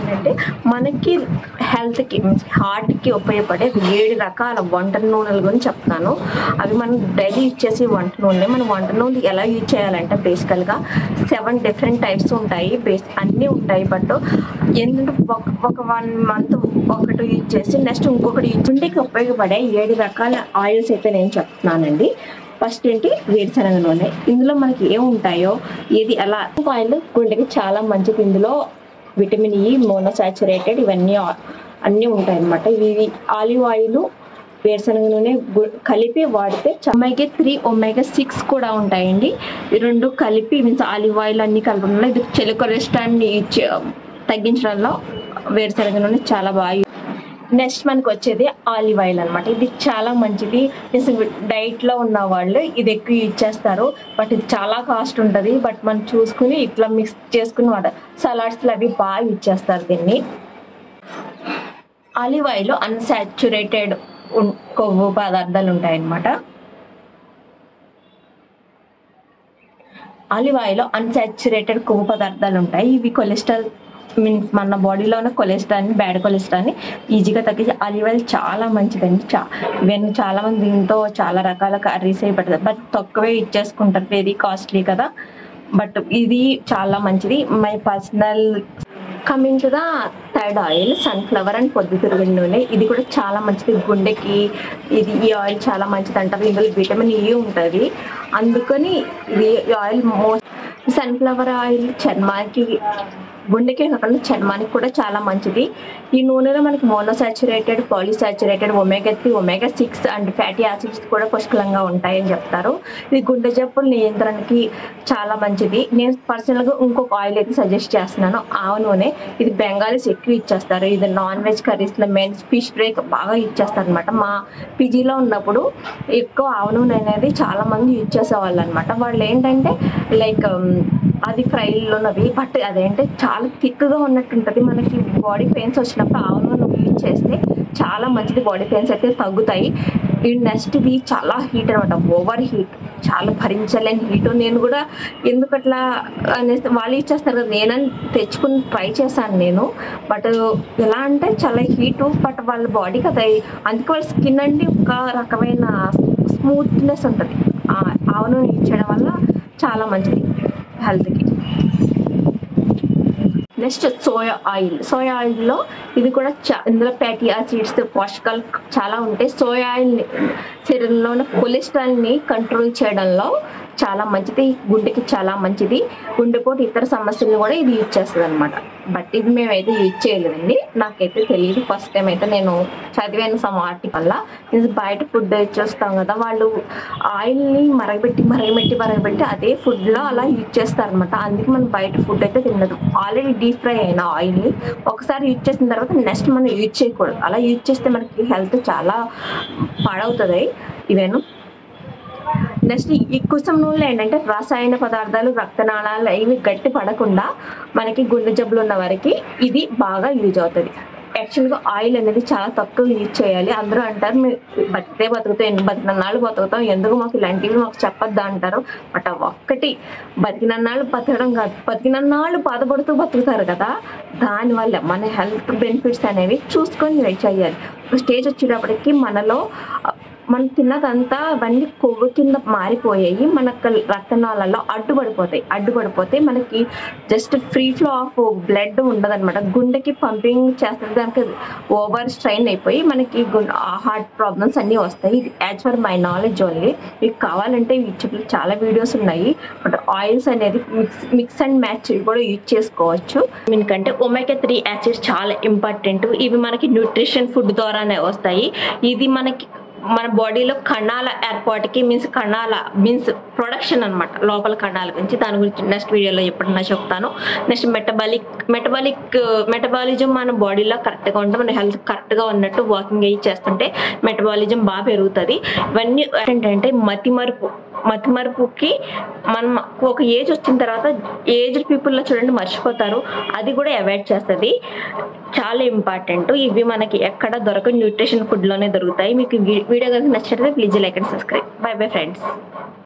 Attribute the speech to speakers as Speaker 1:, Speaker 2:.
Speaker 1: ఏంటంటే మనకి హెల్త్కి హార్ట్కి ఉపయోగపడే ఏడు రకాల వంట నూనెల గురించి చెప్తాను అవి మనం డైలీ యూజ్ చేసే వంట నూనె మనం వంట నూనె ఎలా యూజ్ చేయాలంటే బేసికల్గా సెవెన్ డిఫరెంట్ టైప్స్ ఉంటాయి బేస్ అన్నీ ఉంటాయి బట్ ఏంటంటే ఒక ఒక వన్ మంత్ ఒకటి యూజ్ చేసి నెక్స్ట్ ఇంకొకటి యూజ్ ఉంటేకి ఉపయోగపడే ఏడు రకాల ఆయిల్స్ అయితే నేను చెప్తున్నానండి ఫస్ట్ ఏంటి వేరుశనగ నూనె ఇందులో మనకి ఏముంటాయో ఏది ఎలా ఆయిల్ గుండెకి చాలా మంచిది ఇందులో విటమిన్ ఈ మోనోసాచురేటెడ్ ఇవన్నీ ఆ- అన్నీ ఉంటాయి అన్నమాట ఇవి ఆలివ్ ఆయిల్ వేరుశనగ నూనె గు- కలిపి వాడితే ఒమేగా త్రీ ఒమేగా సిక్స్ కూడా ఉంటాయండి ఈ రెండు కలిపి మీన్స్ ఆలివ్ ఆయిల్ అన్ని కలిపి ఉన్నాయి ఇది చెలు కొలెస్ట్రాల్ని ఇచ్చే- తగ్గించడంలో వేరుశనగ నూనె చాలా బాగా నెక్స్ట్ మనకి వచ్చేది ఆలివ్ ఆయిల్ అనమాట ఇది చాలా మంచిది డైట్ లో ఉన్న వాళ్ళు ఇది ఎక్కువ యూజ్ చేస్తారు బట్ ఇది చాలా కాస్ట్ ఉంటుంది బట్ మనం చూసుకుని ఇట్లా మిక్స్ చేసుకుని వాడ సలాడ్స్ అవి బాగా యూజ్ చేస్తారు దీన్ని ఆలివ్ ఆయిల్ అన్సాచురేటెడ్ కొవ్వు పదార్థాలు ఉంటాయన్నమాట ఆలివ్ ఆయిల్ అన్సాచురేటెడ్ కొవ్వు పదార్థాలు ఉంటాయి ఇవి కొలెస్ట్రాల్ మీన్స్ మన బాడీలో ఉన్న కొలెస్ట్రాల్ని బ్యాడ్ కొలెస్ట్రాల్ని ఈజీగా తగ్గించి ఆలివ్ ఆయిల్ చాలా మంచిదండి చా ఇవన్నీ చాలా మంది దీంతో చాలా రకాల కర్రీస్ అయి పెడతారు బట్ తక్కువే ఇచ్చేసుకుంటారు వెరీ కాస్ట్లీ కదా బట్ ఇది చాలా మంచిది my personal coming to the third oil sunflower and పొద్దుతిరుగుడు నూనె ఇది కూడా చాలా మంచిది గుండెకి ఇది ఈ ఆయిల్ చాలా మంచిది అంటారు ఇందులో విటమిన్ ఈ ఉంటుంది అందుకని ఇది ఈ ఆయిల్ మోస్ట్ సన్ఫ్లవర్ ఆయిల్ చర్మానికి గుండెకే కాకుండా చర్మానికి కూడా చాలా మంచిది ఈ నూనెలో మనకి monounsaturated polyunsaturated omega three omega six and fatty acids కూడా పుష్కలంగా ఉంటాయని చెప్తారు ఇది గుండె జబ్బుల నియంత్రణకి చాలా మంచిది నేను పర్సనల్గా ఇంకొక ఆయిల్ అయితే సజెస్ట్ చేస్తున్నాను ఆవ నూనె ఇది బెంగాలీస్ ఎక్కువ ఇచ్చేస్తారు ఇది నాన్ వెజ్ కర్రీస్లో మెయిన్ ఫిష్ ఫ్రై బాగా ఇచ్చేస్తారు అనమాట మా పీజీలో ఉన్నప్పుడు ఎక్కువ ఆవ నూనె అనేది చాలా మంది యూజ్ చేసేవాళ్ళు అనమాట వాళ్ళు ఏంటంటే లైక్ అది ఫ్రైలోనవి బట్ అదేంటే చాలా థిక్గా ఉన్నట్టు ఉంటుంది మనకి బాడీ పెయిన్స్ వచ్చినప్పుడు ఆవు నూనె యూజ్ చేస్తే చాలా మంచిది బాడీ పెయిన్స్ అయితే తగ్గుతాయి ఈ నెక్స్ట్ ఇది చాలా హీట్ అనమాట ఓవర్ హీట్ చాలా భరించలేని హీట్ నేను కూడా ఎందుకు అట్లా అనేసి వాళ్ళు ఇచ్చేస్తారు కదా నేనని తెచ్చుకుని ట్రై చేశాను నేను బట్ ఎలా అంటే చాలా హీట్ బట్ వాళ్ళ బాడీకి అది అందుకే వాళ్ళ స్కిన్ అంటే ఒక రకమైన స్మూత్నెస్ ఉంటుంది ఆవును యూజ్ చేయడం వల్ల చాలా మంచిది హెల్త్కి నెక్స్ట్ సోయా ఆయిల్ సోయా ఆయిల్లో ఇది కూడా చా ఇందులో ఫ్యాటీ యాసిడ్స్ పోషకాలు చాలా ఉంటాయి సోయా ఆయిల్ శరీరంలో ఉన్న కొలెస్ట్రాల్ని కంట్రోల్ చేయడంలో చాలా మంచిది గుండెకి చాలా మంచిది గుండెపోటు ఇతర సమస్యలను కూడా ఇది యూజ్ చేస్తుంది అనమాట బట్ ఇది మేమైతే యూజ్ చేయలేదండి నాకైతే తెలియదు ఫస్ట్ టైం అయితే నేను చదివాను సమ్ ఆర్టికల్ వల్ల ఇది బయట ఫుడ్ చూస్తాం కదా వాళ్ళు ఆయిల్ని మరగబెట్టి మరగబెట్టి మరగబెట్టి అదే ఫుడ్లో అలా యూజ్ చేస్తారు అనమాట అందుకే మనం బయట ఫుడ్ అయితే తినదు ఆల్రెడీ డీప్ ఫ్రై అయిన ఆయిల్ని ఒకసారి యూజ్ చేసిన తర్వాత నెక్స్ట్ మనం యూజ్ చేయకూడదు అలా యూజ్ చేస్తే మనకి హెల్త్ చాలా పాడవుతుంది ఇవేను నెక్స్ట్ ఈ కుసం నూనెలో ఏంటంటే రసాయన పదార్థాలు రక్తనాళాలు ఇవి గట్టి పడకుండా మనకి గుండె జబ్బులు ఉన్న వారికి ఇది బాగా యూజ్ అవుతుంది యాక్చువల్గా ఆయిల్ అనేది చాలా తక్కువ యూజ్ చేయాలి అందరూ అంటారు మీరు బతికే బతుకుతాం ఎన్ని బతికినన్నాళ్ళు బతుకుతాం ఎందుకు మాకు ఇలాంటివి మాకు చెప్పొద్దు అంటారు బట్ ఒక్కటి బతికినన్నాళ్ళు బతకడం కాదు బతికినన్నాళ్ళు బాధపడుతూ బతుకుతారు కదా దానివల్ల మన హెల్త్ బెనిఫిట్స్ అనేవి చూసుకొని వెయిట్ చేయాలి ఒక స్టేజ్ వచ్చేటప్పటికి మనలో మనం తిన్నదంతా అవన్నీ కొవ్వు కింద మారిపోయాయి మనకు రక్తనాళాల్లో అడ్డుపడిపోతాయి అడ్డుపడిపోతే మనకి just free flow of blood ఉండదన్నమాట గుండెకి పంపింగ్ చేస్తుంది దానికి ఓవర్ స్ట్రైన్ అయిపోయి మనకి హార్ట్ ప్రాబ్లమ్స్ అన్నీ వస్తాయి ఇది as far my knowledge only మీకు కావాలంటే యూట్యూబ్లో చాలా వీడియోస్ ఉన్నాయి బట్ ఆయిల్స్ అనేది మిక్స్ మిక్స్ అండ్ మ్యాచ్ కూడా యూజ్ చేసుకోవచ్చు ఎందుకంటే ఒమేగా త్రీ యాసిడ్స్ చాలా ఇంపార్టెంట్ ఇవి మనకి న్యూట్రిషన్ ఫుడ్ ద్వారానే వస్తాయి ఇది మనకి మన బాడీలో కణాల ఏర్పాటుకి మీన్స్ కణాల మీన్స్ ప్రొడక్షన్ అనమాట లోపల కణాల గురించి దాని గురించి నెక్స్ట్ వీడియోలో ఎప్పుడన్నా చెప్తాను నెక్స్ట్ మెటబాలిక్ మెటబాలిక్ మెటబాలిజం మన బాడీలో కరెక్ట్గా ఉంటే మన హెల్త్ కరెక్ట్గా ఉన్నట్టు వాకింగ్ అయ్యి చేస్తుంటే మెటబాలిజం బాగా పెరుగుతుంది ఇవన్నీ ఏంటంటే మతిమరుపు మతిమరుపుకి మనం ఒక ఏజ్ వచ్చిన తర్వాత ఏజ్డ్ పీపుల్లో చూడండి మర్చిపోతారు అది కూడా అవాయిడ్ చేస్తుంది చాలా ఇంపార్టెంట్ ఇవి మనకి ఎక్కడ దొరకని న్యూట్రిషన్ ఫుడ్లోనే దొరుకుతాయి మీకు ఈ వీడియో కనుక నచ్చినట్లయితే please like and subscribe bye bye friends